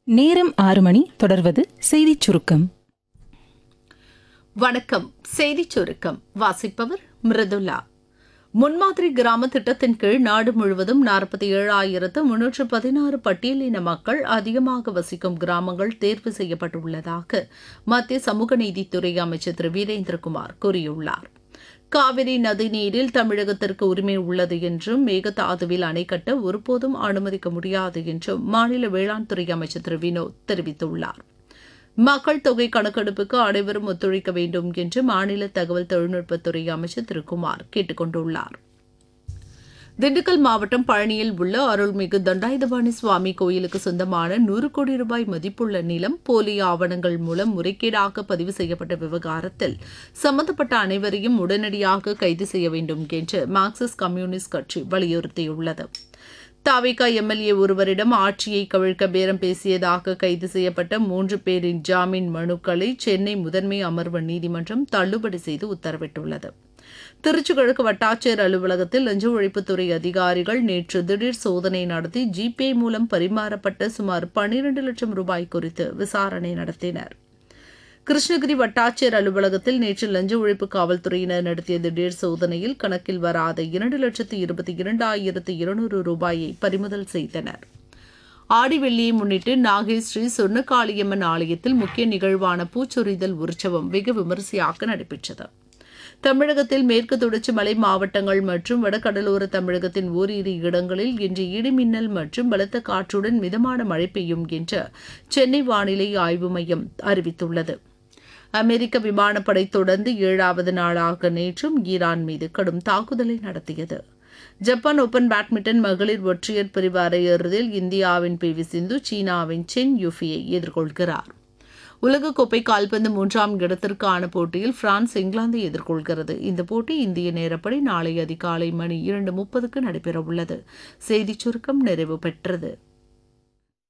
நேரம் ஆறு மணி தொடர்வது செய்திச் சுருக்கம் வணக்கம் செய்திச் சுருக்கம் வாசிப்பவர் மிருதுலா முன்மாதிரி கிராம திட்டத்தின் கீழ் நாடு முழுவதும் நாற்பத்தி ஏழாயிரத்து முன்னூற்று பதினாறு பட்டியலின மக்கள் அதிகமாக வசிக்கும் கிராமங்கள் தேர்வு செய்யப்பட்டுள்ளதாக மத்திய சமூக நீதித்துறை அமைச்சர் திரு வீரேந்திரகுமார் கூறியுள்ளார் காவிரி நதிநீரில் தமிழகத்திற்கு உரிமை உள்ளது என்றும் மேகதாதுவில் அணை கட்ட ஒருபோதும் அனுமதிக்க முடியாது என்றும் மாநில வேளாண் துறை அமைச்சர் திரு வினோத் தெரிவித்துள்ளார் மக்கள் தொகை கணக்கெடுப்புக்கு அனைவரும் ஒத்துழைக்க வேண்டும் என்று மாநில தகவல் தொழில்நுட்பத்துறை அமைச்சர் திரு குமார் கேட்டுக் கொண்டுள்ளார் திண்டுக்கல் மாவட்டம் பழனியில் உள்ள அருள்மிகு தண்டாயுதபாணி சுவாமி கோயிலுக்கு சொந்தமான நூறு கோடி ரூபாய் மதிப்புள்ள நிலம் போலி ஆவணங்கள் மூலம் முறைகேடாக பதிவு செய்யப்பட்ட விவகாரத்தில் சம்பந்தப்பட்ட அனைவரையும் உடனடியாக கைது செய்ய வேண்டும் என்று மார்க்சிஸ்ட் கம்யூனிஸ்ட் கட்சி வலியுறுத்தியுள்ளது தாவிகா எம்எல்ஏ ஒருவரிடம் ஆட்சியை கவிழ்க்க பேரம் பேசியதாக கைது செய்யப்பட்ட மூன்று பேரின் ஜாமீன் மனுக்களை சென்னை முதன்மை அமர்வு நீதிமன்றம் தள்ளுபடி செய்து உத்தரவிட்டுள்ளது திருச்சி கிழக்கு வட்டாட்சியர் அலுவலகத்தில் லஞ்ச ஒழிப்புத்துறை அதிகாரிகள் நேற்று திடீர் சோதனை நடத்தி ஜிபே மூலம் பரிமாறப்பட்ட சுமார் பன்னிரண்டு லட்சம் ரூபாய் குறித்து விசாரணை நடத்தினர் கிருஷ்ணகிரி வட்டாட்சியர் அலுவலகத்தில் நேற்று லஞ்ச ஒழிப்பு காவல்துறையினர் நடத்திய திடீர் சோதனையில் கணக்கில் வராத இரண்டு லட்சத்து இருபத்தி இரண்டாயிரத்து இருநூறு ரூபாயை பறிமுதல் செய்தனர் ஆடி வெள்ளியை முன்னிட்டு நாகை ஸ்ரீ சொர்ணகாளியம்மன் ஆலயத்தில் முக்கிய நிகழ்வான பூச்சொரிதல் உற்சவம் வெகு விமரிசையாக நடைபெற்றது தமிழகத்தில் மேற்கு தொடர்ச்சி மலை மாவட்டங்கள் மற்றும் வடகடலோர தமிழகத்தின் ஓரிரு இடங்களில் இன்று இடிமின்னல் மற்றும் பலத்த காற்றுடன் மிதமான மழை பெய்யும் என்று சென்னை வானிலை ஆய்வு மையம் அறிவித்துள்ளது அமெரிக்க விமானப்படை தொடர்ந்து ஏழாவது நாளாக நேற்றும் ஈரான் மீது கடும் தாக்குதலை நடத்தியது ஜப்பான் ஓபன் பேட்மிண்டன் மகளிர் ஒற்றையர் பிரிவு அரையிறுதியில் இந்தியாவின் பி வி சிந்து சீனாவின் சென் யூஃபியை எதிர்கொள்கிறார் உலகக்கோப்பை கால்பந்து மூன்றாம் இடத்திற்கான போட்டியில் பிரான்ஸ் இங்கிலாந்தை எதிர்கொள்கிறது இந்த போட்டி இந்திய நேரப்படி நாளை அதிகாலை மணி இரண்டு முப்பதுக்கு நடைபெறவுள்ளது செய்திச் சுருக்கம் நிறைவு பெற்றது